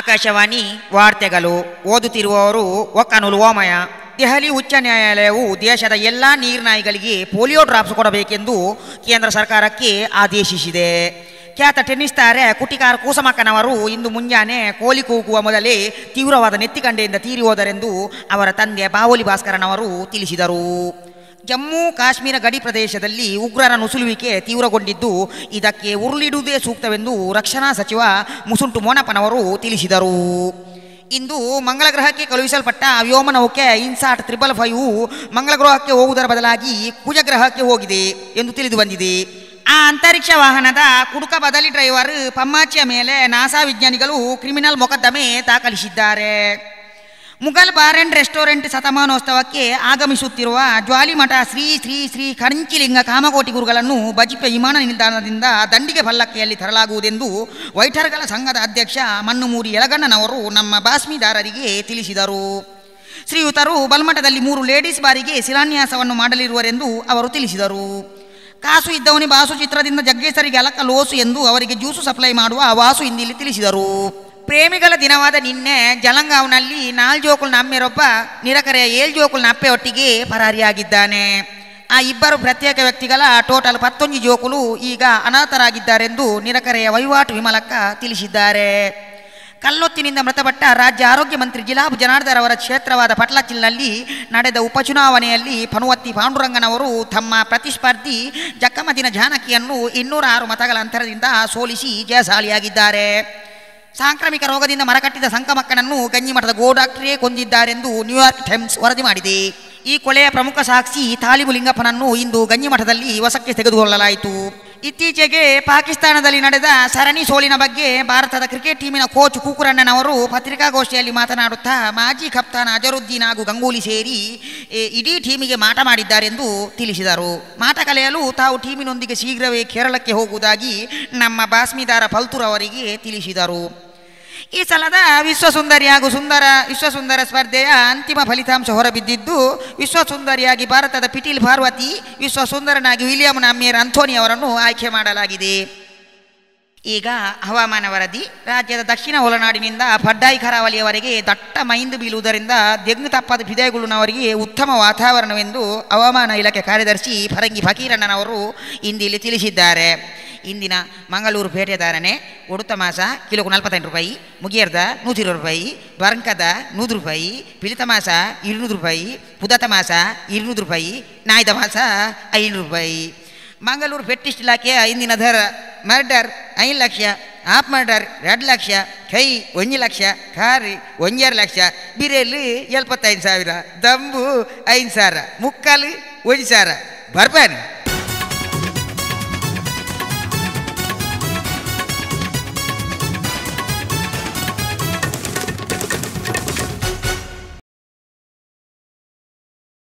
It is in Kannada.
ಆಕಾಶವಾಣಿ ವಾರ್ತೆಗಳು ಓದುತ್ತಿರುವವರು ಒಕ್ಕನುಲು ಓಮಯ ದೆಹಲಿ ಉಚ್ಚ ನ್ಯಾಯಾಲಯವು ದೇಶದ ಎಲ್ಲ ನೀರ್ನಾಯಿಗಳಿಗೆ ಪೋಲಿಯೋ ಡ್ರಾಪ್ಸ್ ಕೊಡಬೇಕೆಂದು ಕೇಂದ್ರ ಸರ್ಕಾರಕ್ಕೆ ಆದೇಶಿಸಿದೆ ಖ್ಯಾತ ಟೆನ್ನಿಸ್ ತಾರೆ ಕುಟಿಕಾರ ಕೂಸಮಕ್ಕನವರು ಇಂದು ಮುಂಜಾನೆ ಕೋಲಿ ಕೂಗುವ ಮೊದಲೇ ತೀವ್ರವಾದ ನೆತ್ತಿಕಂಡೆಯಿಂದ ತೀರಿ ಹೋದರೆಂದು ಅವರ ತಂದೆ ಬಾವೋಲಿ ಭಾಸ್ಕರನವರು ತಿಳಿಸಿದರು ಜಮ್ಮು ಕಾಶ್ಮೀರ ಗಡಿ ಪ್ರದೇಶದಲ್ಲಿ ಉಗ್ರರ ನುಸುಳುವಿಕೆ ತೀವ್ರಗೊಂಡಿದ್ದು ಇದಕ್ಕೆ ಉರುಳಿಡುವುದೇ ಸೂಕ್ತವೆಂದು ರಕ್ಷಣಾ ಸಚಿವ ಮುಸುಂಟು ಮೋನಪ್ಪನವರು ತಿಳಿಸಿದರು ಇಂದು ಮಂಗಳ ಗ್ರಹಕ್ಕೆ ಕಳುಹಿಸಲ್ಪಟ್ಟ ವ್ಯೋಮ ನೌಕೆ ಇನ್ಸಾಟ್ ತ್ರಿಬಲ್ ಫೈವ್ ಮಂಗಳ ಗ್ರಹಕ್ಕೆ ಹೋಗುವುದರ ಬದಲಾಗಿ ಕುಜ ಗ್ರಹಕ್ಕೆ ಹೋಗಿದೆ ಎಂದು ತಿಳಿದು ಬಂದಿದೆ ಆ ಅಂತರಿಕ್ಷ ವಾಹನದ ಕುಡುಕ ಬದಲಿ ಡ್ರೈವರ್ ಪಮ್ಮಾಚಿಯ ಮೇಲೆ ನಾಸಾ ವಿಜ್ಞಾನಿಗಳು ಕ್ರಿಮಿನಲ್ ಮೊಕದ್ದಮೆ ದಾಖಲಿಸಿದ್ದಾರೆ ಮುಘಲ್ ಬಾರ್ ಅಂಡ್ ರೆಸ್ಟೋರೆಂಟ್ ಶತಮಾನೋತ್ಸವಕ್ಕೆ ಆಗಮಿಸುತ್ತಿರುವ ಜ್ವಾಲಿಮಠ ಶ್ರೀ ಶ್ರೀ ಶ್ರೀ ಕರಂಚಿಲಿಂಗ ಕಾಮಕೋಟಿ ಗುರುಗಳನ್ನು ಬಜಿಪೆ ವಿಮಾನ ನಿಲ್ದಾಣದಿಂದ ದಂಡಿಗೆ ಪಲ್ಲಕ್ಕಿಯಲ್ಲಿ ತರಲಾಗುವುದೆಂದು ವೈಠರ್ಗಳ ಸಂಘದ ಅಧ್ಯಕ್ಷ ಮಣ್ಣುಮೂರಿ ಯಲಗಣ್ಣನವರು ನಮ್ಮ ಬಾಸ್ಮಿದಾರರಿಗೆ ತಿಳಿಸಿದರು ಶ್ರೀಯುತರು ಬಲ್ಮಠದಲ್ಲಿ ಮೂರು ಲೇಡೀಸ್ ಬಾರಿಗೆ ಶಿಲಾನ್ಯಾಸವನ್ನು ಮಾಡಲಿರುವರೆಂದು ಅವರು ತಿಳಿಸಿದರು ಕಾಸು ಇದ್ದವನಿ ಬಾಸು ಚಿತ್ರದಿಂದ ಜಗ್ಗೇಸರಿಗೆ ಅಲಕ ಲೋಸು ಎಂದು ಅವರಿಗೆ ಜ್ಯೂಸು ಸಪ್ಲೈ ಮಾಡುವ ವಾಸು ಇಂದಿಲ್ಲಿ ತಿಳಿಸಿದರು ಪ್ರೇಮಿಗಳ ದಿನವಾದ ನಿನ್ನೆ ಜಲಂಗಾವ್ನಲ್ಲಿ ನಾಲ್ ಜೋಕುಲ್ ನಮ್ಮೆರೊಬ್ಬ ನಿರಕರೆಯ ಏಳ್ ಜೋಕುಲ್ ನಪ್ಪೆ ಒಟ್ಟಿಗೆ ಪರಾರಿಯಾಗಿದ್ದಾನೆ ಆ ಇಬ್ಬರು ಪ್ರತ್ಯೇಕ ವ್ಯಕ್ತಿಗಳ ಟೋಟಲ್ ಪತ್ತೊಂದು ಜೋಕುಲು ಈಗ ಅನಾಥರಾಗಿದ್ದಾರೆಂದು ನಿರಕರೆಯ ವಹಿವಾಟು ವಿಮಲಕ್ಕ ತಿಳಿಸಿದ್ದಾರೆ ಕಲ್ಲೊತ್ತಿನಿಂದ ಮೃತಪಟ್ಟ ರಾಜ್ಯ ಆರೋಗ್ಯ ಮಂತ್ರಿ ಜಿಲಾಬ್ ಜನಾರ್ದರ್ ಅವರ ಕ್ಷೇತ್ರವಾದ ಪಟ್ಲಚಿಲ್ನಲ್ಲಿ ನಡೆದ ಉಪಚುನಾವಣೆಯಲ್ಲಿ ಪನುವತ್ತಿ ಪಾಂಡುರಂಗನವರು ತಮ್ಮ ಪ್ರತಿಸ್ಪರ್ಧಿ ಜಕ್ಕಮದಿನ ಜಾನಕಿಯನ್ನು ಇನ್ನೂರ ಆರು ಮತಗಳ ಅಂತರದಿಂದ ಸೋಲಿಸಿ ಜಯಶಾಲಿಯಾಗಿದ್ದಾರೆ ಸಾಂಕ್ರಾಮಿಕ ರೋಗದಿಂದ ಮರಕಟ್ಟಿದ ಸಂಕಮಕ್ಕನನ್ನು ಗಂಜಿಮಠದ ಗೋ ಡಾಕ್ಟರೇ ಕೊಂದಿದ್ದಾರೆಂದು ನ್ಯೂಯಾರ್ಕ್ ಟೈಮ್ಸ್ ವರದಿ ಮಾಡಿದೆ ಈ ಕೊಲೆಯ ಪ್ರಮುಖ ಸಾಕ್ಷಿ ತಾಲಿಬು ಲಿಂಗಪ್ಪನನ್ನು ಇಂದು ಗಂಜಿಮಠದಲ್ಲಿ ವಶಕ್ಕೆ ತೆಗೆದುಕೊಳ್ಳಲಾಯಿತು ಇತ್ತೀಚೆಗೆ ಪಾಕಿಸ್ತಾನದಲ್ಲಿ ನಡೆದ ಸರಣಿ ಸೋಲಿನ ಬಗ್ಗೆ ಭಾರತದ ಕ್ರಿಕೆಟ್ ಟೀಮಿನ ಕೋಚ್ ಕೂಕುರಣ್ಣನವರು ಪತ್ರಿಕಾಗೋಷ್ಠಿಯಲ್ಲಿ ಮಾತನಾಡುತ್ತಾ ಮಾಜಿ ಕಪ್ತಾನ್ ಅಜರುದ್ದೀನ್ ಹಾಗೂ ಗಂಗೂಲಿ ಸೇರಿ ಎ, ಇಡೀ ಟೀಮಿಗೆ ಮಾಟ ಮಾಡಿದ್ದಾರೆಂದು ತಿಳಿಸಿದರು ಮಾಟ ಕಲೆಯಲು ತಾವು ಟೀಮಿನೊಂದಿಗೆ ಶೀಘ್ರವೇ ಕೇರಳಕ್ಕೆ ಹೋಗುವುದಾಗಿ ನಮ್ಮ ಬಾಸ್ಮಿದಾರ ಫಲ್ತೂರ್ ಅವರಿಗೆ ತಿಳಿಸಿದರು ಈ ಸಲದ ವಿಶ್ವಸುಂದರಿ ಹಾಗೂ ಸುಂದರ ವಿಶ್ವಸುಂದರ ಸ್ಪರ್ಧೆಯ ಅಂತಿಮ ಫಲಿತಾಂಶ ಹೊರಬಿದ್ದಿದ್ದು ವಿಶ್ವಸುಂದರಿಯಾಗಿ ಭಾರತದ ಪಿಟೀಲ್ ಪಾರ್ವತಿ ವಿಶ್ವಸುಂದರನಾಗಿ ವಿಲಿಯಂ ನಾಮ್ಯರ್ ಅಂಥೋನಿ ಅವರನ್ನು ಆಯ್ಕೆ ಮಾಡಲಾಗಿದೆ ಈಗ ಹವಾಮಾನ ವರದಿ ರಾಜ್ಯದ ದಕ್ಷಿಣ ಒಳನಾಡಿನಿಂದ ಪಡ್ಡಾಯಿ ಕರಾವಳಿಯವರೆಗೆ ದಟ್ಟ ಮೈಂದು ಬೀಳುವುದರಿಂದ ದೆಂಗು ತಪ್ಪದ ಪಿದೆಗುಳುನವರಿಗೆ ಉತ್ತಮ ವಾತಾವರಣವೆಂದು ಹವಾಮಾನ ಇಲಾಖೆ ಕಾರ್ಯದರ್ಶಿ ಫರಂಗಿ ಫಕೀರಣ್ಣನವರು ಇಂದಿಲ್ಲಿ ತಿಳಿಸಿದ್ದಾರೆ ಇಂದಿನ ಮಂಗಳೂರು ಪೇಟೆ ಧಾರಣೆ ಉಡುತ ಮಾಸ ಕಿಲೋಕು ನಲ್ವತ್ತೆಂಟು ರೂಪಾಯಿ ಮುಗಿಯರ್ದ ನೂತಿ ಇರುವತ್ತು ರೂಪಾಯಿ ಬರ್ಂಕದ ನೂರು ರೂಪಾಯಿ ಪಿಲಿತ ಮಾಸ ഇരുന്നൂറ് ರೂಪಾಯಿ ಪುದತ ಮಾಸ ഇരുന്നൂറ് ರೂಪಾಯಿ ನಾಯ್ದ ಮಾಸ ಐನೂರು ರೂಪಾಯಿ ಮಂಗಳೂರು ಫೆಟ್ಟಿಸ್ಟ್ ಇಲಾಖೆಯ ಇಂದಿನ ದರ ಮರ್ಡರ್ ಐದು ಲಕ್ಷ ಆಫ್ ಮರ್ಡರ್ ಎರಡು ಲಕ್ಷ ಕೈ ಒಂದು ಲಕ್ಷ ಕಾರಿ ಒಂಜೆರಡು ಲಕ್ಷ ಬಿರೇಲು ಎಲ್ಪತ್ತೈದು ಸಾವಿರ ದಂಬು ಐದು ಸಾವಿರ ಮುಕ್ಕಾಲು ಒಂದು ಸಾವಿರ ಬರ್ಬಾನಿ